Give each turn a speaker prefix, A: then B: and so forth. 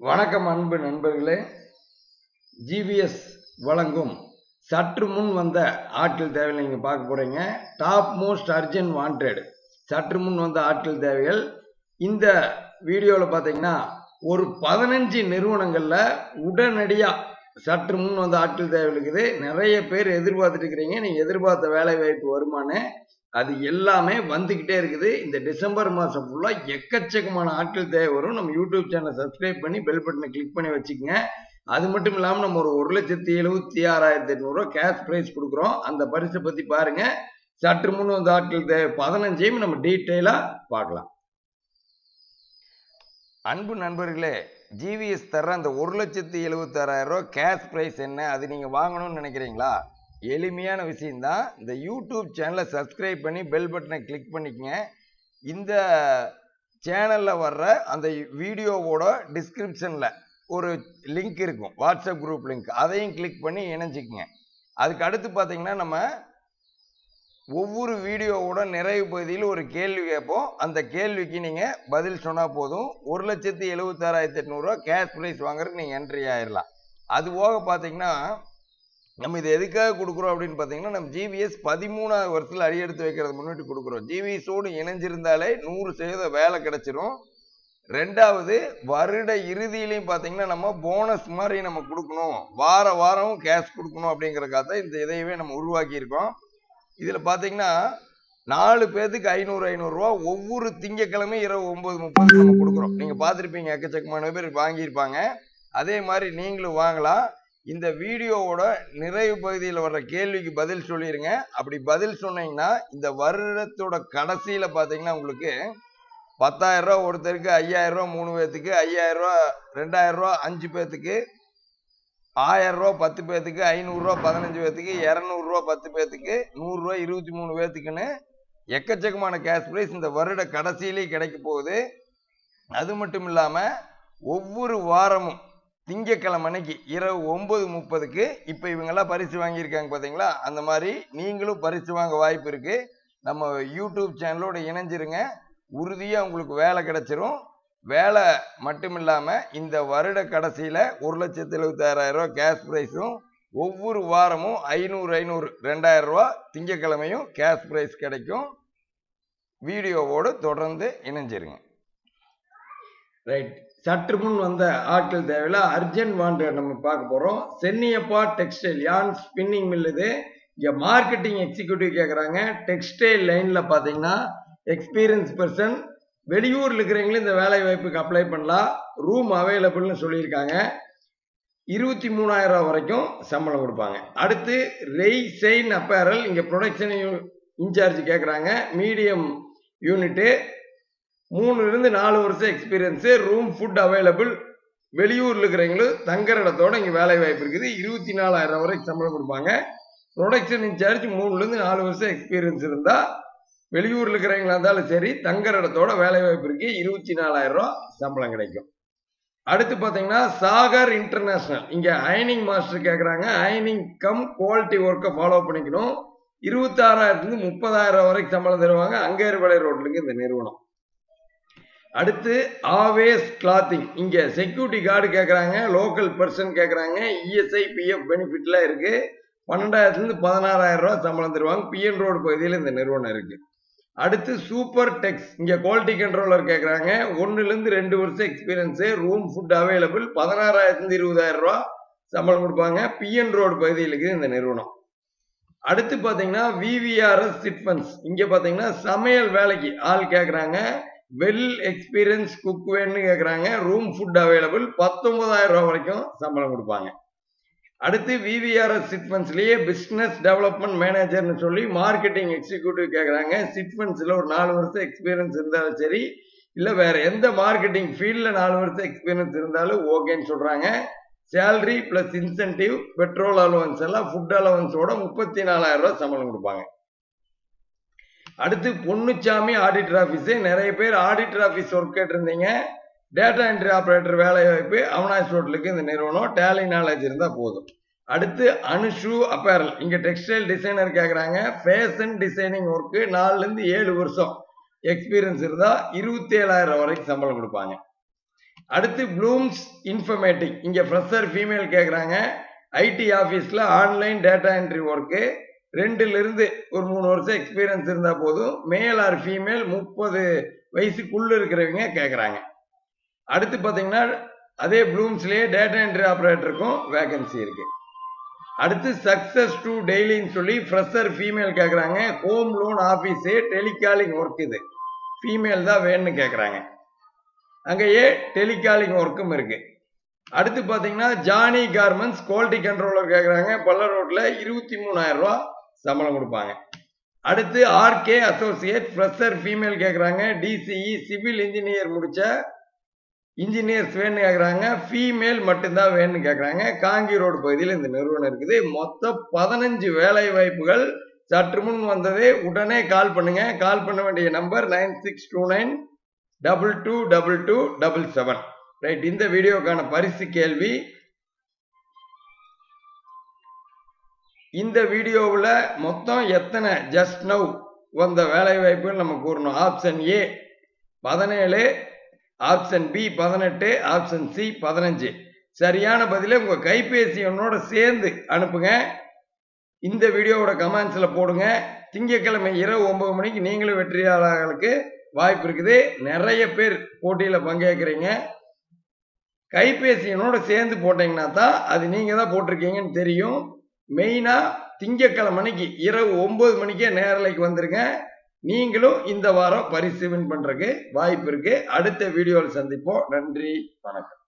A: வணக்கம் அன்பு நண்பர்களே ஜிவிஎஸ் வழங்கும் சற்று முன் வந்த ஆட்கள் தேவையை நீங்கள் பார்க்க போறீங்க டாப் மோஸ்ட் அர்ஜென்ட் வாண்டட் சற்று முன் வந்த ஆட்கள் தேவைகள் இந்த வீடியோவில் பார்த்தீங்கன்னா ஒரு பதினஞ்சு நிறுவனங்களில் உடனடியாக சற்று முன் வந்த ஆட்கள் தேவை இருக்குது நிறைய பேர் எதிர்பார்த்துட்டு இருக்கிறீங்க நீங்கள் எதிர்பார்த்த வேலை வாய்ப்பு வருமானு அது எல்லாமே வந்துக்கிட்டே இருக்குது இந்த டிசம்பர் மாதம் ஃபுல்லாக எக்கச்சக்கமான ஆட்கள் தேவை வரும் நம்ம யூடியூப் சேனலை சப்ஸ்கிரைப் பண்ணி பெல் பட்டனை கிளிக் பண்ணி வச்சுக்கோங்க அது மட்டும் இல்லாமல் நம்ம ஒரு ஒரு லட்சத்தி எழுபத்தி ஆறாயிரத்தி எட்நூறுவா கேஷ் ப்ரைஸ் கொடுக்குறோம் அந்த பரிசை பற்றி பாருங்க சற்று முன் வந்த ஆட்கள் தேவை பதினஞ்சையும் நம்ம டீட்டெயிலாக பார்க்கலாம் அன்பு நண்பர்களே ஜிவிஎஸ் தர அந்த ஒரு லட்சத்தி எழுபத்தாறாயிரம் ரூபா கேஷ் ப்ரைஸ் என்ன அது நீங்கள் வாங்கணும்னு நினைக்கிறீங்களா எளிமையான விஷயம்தான் இந்த யூடியூப் சேனலை சப்ஸ்கிரைப் பண்ணி பெல் பட்டனை கிளிக் பண்ணிக்கங்க இந்த சேனலில் வர்ற அந்த வீடியோவோட டிஸ்கிரிப்ஷனில் ஒரு லிங்க் இருக்கும் வாட்ஸ்அப் குரூப் லிங்க் அதையும் கிளிக் பண்ணி இணைஞ்சிக்கங்க அதுக்கு அடுத்து பார்த்தீங்கன்னா நம்ம ஒவ்வொரு வீடியோவோட நிறைவு பகுதியில் ஒரு கேள்வி கேட்போம் அந்த கேள்விக்கு நீங்கள் பதில் சொன்னால் போதும் ஒரு லட்சத்தி எழுபத்தாறாயிரத்தி எட்நூறுரூவா கேஷ் ப்ரைஸ் வாங்குறதுக்கு நீங்கள் என்ட்ரி ஆயிடலாம் அது போக பார்த்தீங்கன்னா நம்ம இது எதுக்காக கொடுக்குறோம் அப்படின்னு பார்த்தீங்கன்னா நம்ம ஜிவிஎஸ் பதிமூணாவது வருஷத்தில் அடியெடுத்து வைக்கிறது முன்னிட்டு கொடுக்குறோம் ஜிவிஎஸோடு இணைஞ்சிருந்தாலே நூறு சதவீத வேலை கிடைச்சிரும் ரெண்டாவது வருட இறுதியிலையும் பார்த்தீங்கன்னா நம்ம போனஸ் மாதிரி நம்ம கொடுக்கணும் வார வாரம் கேஷ் கொடுக்கணும் அப்படிங்கிறக்காக தான் இந்த இதையவே நம்ம உருவாக்கியிருக்கோம் இதில் பார்த்தீங்கன்னா நாலு பேர்த்துக்கு ஐநூறு ஐநூறுரூவா ஒவ்வொரு திங்கக்கிழமை இரவு ஒம்பது முப்பது நம்ம கொடுக்குறோம் நீங்கள் பார்த்துருப்பீங்க எக்கச்சக்கமான பேர் வாங்கியிருப்பாங்க அதே மாதிரி நீங்களும் வாங்கலாம் இந்த வீடியோவோட நிறைவு பகுதியில் வர்ற கேள்விக்கு பதில் சொல்லிடுங்க அப்படி பதில் சொன்னீங்கன்னா இந்த வருடத்தோட கடைசியில் பார்த்தீங்கன்னா உங்களுக்கு பத்தாயிரம் ரூபா ஒருத்தருக்கு ஐயாயிரம் ரூபா மூணு பேர்த்துக்கு ஐயாயிரம் ரூபா ரெண்டாயிரம் ரூபா அஞ்சு பேர்த்துக்கு ஆயிரம் ரூபா பத்து பேர்த்துக்கு ஐநூறுரூவா பதினஞ்சு பேர்த்துக்கு இரநூறுவா பத்து பேர்த்துக்கு நூறுரூவா இருபத்தி மூணு பேர்த்துக்குன்னு எக்கச்சக்கமான கேஷ் ப்ரைஸ் இந்த வருட கடைசியிலேயே கிடைக்க போகுது அது மட்டும் இல்லாமல் ஒவ்வொரு வாரமும் திங்கக்கிழமை அன்னைக்கு இரவு ஒன்பது முப்பதுக்கு இப்போ இவங்கெல்லாம் பரிசு வாங்கியிருக்காங்க பார்த்தீங்களா அந்த மாதிரி நீங்களும் பரிசு வாங்க வாய்ப்பு இருக்கு நம்ம யூடியூப் சேனலோட இணைஞ்சிருங்க உறுதியாக உங்களுக்கு வேலை கிடைச்சிரும் வேலை மட்டும் இல்லாமல் இந்த வருட கடைசியில் ஒரு லட்சத்தி எழுபத்தாயிரம் ரூபா கேஷ் ப்ரைஸும் ஒவ்வொரு வாரமும் ஐநூறு ஐநூறு ரெண்டாயிரம் ரூபா திங்கக்கிழமையும் கேஷ் ப்ரைஸ் கிடைக்கும் வீடியோவோடு தொடர்ந்து இணைஞ்சிருங்க ரைட் சற்று முன் வந்த ஆட்கள் தேவையில்ல அர்ஜென்ட் வாண்டட் நம்ம பார்க்க போகிறோம் Chenniappa textile yarn spinning mill இது இங்கே மார்க்கெட்டிங் எக்ஸிக்யூட்டிவ் கேட்குறாங்க டெக்ஸ்டைல் லைனில் பார்த்தீங்கன்னா எக்ஸ்பீரியன்ஸ் பர்சன் வெளியூரில் இருக்கிறவங்களும் இந்த வேலை வாய்ப்புக்கு அப்ளை பண்ணலாம் ரூம் அவைலபிள்னு சொல்லியிருக்காங்க இருபத்தி மூணாயிரம் ரூபா வரைக்கும் சம்பளம் கொடுப்பாங்க அடுத்து ரெய் செயின் அப்பேரல் இங்கே ப்ரொடக்ஷன் இன்சார்ஜ் கேட்குறாங்க மீடியம் யூனிட்டு மூணுலேருந்து நாலு வருஷம் எக்ஸ்பீரியன்ஸு ரூம் ஃபுட் அவைலபிள் வெளியூரில் இருக்கிறவங்களும் தங்குற இடத்தோட இங்கே வேலை வாய்ப்பு இருக்குது இருபத்தி நாலாயிரம் வரைக்கும் சம்பளம் கொடுப்பாங்க ப்ரொடக்ஷன் இன்சார்ஜ் மூணுலேருந்து நாலு வருஷம் எக்ஸ்பீரியன்ஸ் இருந்தால் வெளியூரில் இருக்கிறவங்களா இருந்தாலும் சரி தங்குற இடத்தோட வேலை வாய்ப்பு இருக்கு இருபத்தி நாலாயிரம் ரூபா சம்பளம் கிடைக்கும் அடுத்து பார்த்தீங்கன்னா சாகர் இன்டர்நேஷனல் இங்கே அயனிங் மாஸ்டர் கேட்குறாங்க அயனிங் கம் குவாலிட்டி ஒர்க்கை ஃபாலோ பண்ணிக்கணும் இருபத்தாறாயிரத்துலேருந்து முப்பதாயிரம் வரைக்கும் சம்பளம் தருவாங்க அங்கேர்வலை ரோட்லுக்கு இந்த நிறுவனம் அடுத்து ஆவேஸ் கிளாத்திங் இங்கே செக்யூரிட்டி கார்டு கேட்குறாங்க லோக்கல் பர்சன் கேட்குறாங்க இஎஸ்ஐ பிஎஃப் பெனிஃபிட்லாம் இருக்குது பன்னெண்டாயிரத்துலேருந்து பதினாறாயிரம் ரூபா சம்பளம் தருவாங்க பிஎன் ரோடு பகுதியில் இந்த நிறுவனம் இருக்குது அடுத்து சூப்பர் டெக்ஸ் இங்கே குவாலிட்டி கண்ட்ரோலர் கேட்குறாங்க ஒன்றுலேருந்து ரெண்டு வருஷம் எக்ஸ்பீரியன்ஸு ரூம் ஃபுட் அவைலபிள் பதினாறாயிரத்துலேருந்து இருபதாயிரம் ரூபா சம்பளம் கொடுப்பாங்க பிஎன் ரோடு பகுதியில் இருக்குது இந்த நிறுவனம் அடுத்து பார்த்தீங்கன்னா விவிஆர்எஸ் சிட்ஃபன்ஸ் இங்கே பார்த்தீங்கன்னா சமையல் வேலைக்கு ஆள் கேட்குறாங்க வெல் எக்ஸ்பீரியன்ஸ் குக் வேணும்னு கேட்குறாங்க ரூம் ஃபுட் அவைலபிள் பத்தொன்பதாயிரம் ரூபா வரைக்கும் சம்பளம் கொடுப்பாங்க அடுத்து விவிஆர்எஸ் சிட்ஃபண்ட்ஸ்லேயே பிஸ்னஸ் டெவலப்மெண்ட் மேனேஜர்னு சொல்லி மார்க்கெட்டிங் எக்ஸிக்யூட்டிவ் கேட்குறாங்க சிட்ஃபண்ட்ஸில் ஒரு நாலு வருஷம் எக்ஸ்பீரியன்ஸ் இருந்தாலும் சரி இல்லை வேற எந்த மார்க்கெட்டிங் ஃபீல்டில் நாலு வருஷம் எக்ஸ்பீரியன்ஸ் இருந்தாலும் ஓகேன்னு சொல்கிறாங்க salary plus incentive petrol allowance எல்லாம் ஃபுட் அலவன்ஸோட முப்பத்தி நாலாயிரம் ரூபா சம்பளம் கொடுப்பாங்க அடுத்து பொன்னுச்சாமி ஆடிட்டர் ஆஃபீஸு நிறைய பேர் ஆடிட்டர் ஆஃபீஸ் ஒர்க் கேட்டிருந்தீங்க டேட்டா என்ட்ரி ஆப்ரேட்டர் வேலை வாய்ப்பு அவனாஸ் ரோட்லுக்கு இந்த நிறுவனம் டேலி நாலேஜ் இருந்தால் போதும் அடுத்து அனுஷு அப்பேரல் இங்கே டெக்ஸ்டைல் டிசைனர் கேட்குறாங்க ஃபேஷன் டிசைனிங் ஒர்க்கு நாலுலேருந்து ஏழு வருஷம் எக்ஸ்பீரியன்ஸ் இருந்தால் இருபத்தி ஏழாயிரம் வரைக்கும் சம்பளம் கொடுப்பாங்க அடுத்து ப்ளூம்ஸ் இன்ஃபர்மேட்டிக் இங்கே ஃப்ரெஷர் ஃபீமேல் கேட்குறாங்க ஐடி ஆஃபீஸில் ஆன்லைன் டேட்டா என்ட்ரி ஒர்க்கு ரெண்டுலேருந்து ஒரு மூணு வருஷம் எக்ஸ்பீரியன்ஸ் இருந்தால் போதும் மேல் ஆர் ஃபீமேல் முப்பது வயசுக்குள்ளே இருக்கிறவங்க கேட்குறாங்க அடுத்து பார்த்தீங்கன்னா அதே ப்ளூம்ஸ்லேயே டேட்டா என்ட்ரி ஆப்ரேட்டருக்கும் வேகன்சி இருக்கு அடுத்து சக்சஸ் டு டெய்லின்னு சொல்லி ஃப்ரெஷர் ஃபீமேல் கேட்குறாங்க home loan office telecalling work இது ஃபீமேல் தான் வேணும்னு கேட்குறாங்க அங்கேயே டெலிகாலிங் ஒர்க்கும் இருக்கு அடுத்து பார்த்தீங்கன்னா ஜானி கார்மெண்ட்ஸ் குவாலிட்டி கண்ட்ரோலர் கேட்குறாங்க பல்ல ரோட்டில் இருபத்தி மூணாயிரம் ரூபா சம்பளம் கொடுப்பாங்க அடுத்து ஆர்கே அசோசியேட் ஃப்ரெஷர் ஃபீமேல் கேட்குறாங்க டிசிஇ சிவில் இன்ஜினியர் முடிச்ச இன்ஜினியர்ஸ் வேணும்னு கேட்குறாங்க ஃபீமேல் மட்டும்தான் வேணும்னு கேட்குறாங்க காங்கி ரோடு பகுதியில் இந்த நிறுவனம் இருக்குது மொத்தம் பதினஞ்சு வேலை வாய்ப்புகள் சற்று முன் வந்ததே உடனே கால் பண்ணுங்க கால் பண்ண வேண்டிய number nine six two nine double two double two double seven right இந்த வீடியோக்கான பரிசு கேள்வி இந்த வீடியோவில் மொத்தம் எத்தனை ஜஸ்ட் நவ் வந்த வேலை வாய்ப்புகள் நம்ம கூறணும் ஆப்ஷன் ஏ பதினேழு ஆப்ஷன் பி பதினெட்டு ஆப்ஷன் சி பதினஞ்சு சரியான பதிலை உங்கள் கைபேசி எண்ணோட சேர்ந்து அனுப்புங்க இந்த வீடியோவோட கமெண்ட்ஸில் போடுங்க திங்கட்கிழமை இரவு ஒன்பது மணிக்கு நீங்களும் வெற்றியாளர்களுக்கு வாய்ப்பு இருக்குது நிறைய பேர் போட்டியில் பங்கேற்கிறீங்க கைபேசி எண்ணோட சேர்ந்து போட்டீங்கன்னா தான் அது நீங்கள் தான் போட்டிருக்கீங்கன்னு தெரியும் மெயினாக திங்கக்கிழமை மணிக்கு இரவு ஒன்பது மணிக்கே நேரலைக்கு வந்துருங்க நீங்களும் இந்த வாரம் பரிசு வின் பண்ணுறதுக்கு வாய்ப்பு இருக்கு அடுத்த வீடியோவில் சந்திப்போம் நன்றி வணக்கம்